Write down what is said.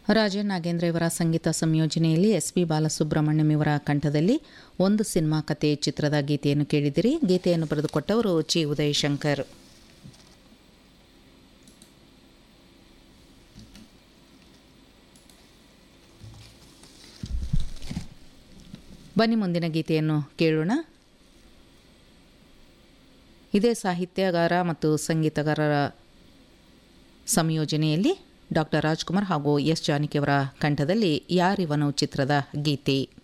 ರಾಜನ್ ನಾಗೇಂದ್ರ ಇವರ ಸಂಗೀತ ಸಂಯೋಜನೆಯಲ್ಲಿ S P Balasubrahmanyam ಇವರ ಕಂಠದಲ್ಲಿ ಒಂದು ಸಿನಿಮಾ ಕತೆ ಚಿತ್ರದ ಗೀತೆಯನ್ನು ಕೇಳಿದಿರಿ ಗೀತೆಯನ್ನು ಬರೆದುಕೊಟ್ಟವರು ಚಿ ಉದಯ್ ಶಂಕರ್ ಬನ್ನಿ ಮುಂದಿನ ಗೀತೆಯನ್ನು ಕೇಳೋಣ ಇದೇ ಸಾಹಿತ್ಯಗಾರ ಮತ್ತು ಸಂಗೀತಗಾರರ ಸಂಯೋಜನೆಯಲ್ಲಿ ಡಾಕ್ಟರ್ ರಾಜ್ಕುಮಾರ್ ಹಾಗೂ ಎಸ್ ಜಾನಕಿಯವರ ಕಂಠದಲ್ಲಿ ಯಾರಿವನು ಚಿತ್ರದ ಗೀತೆ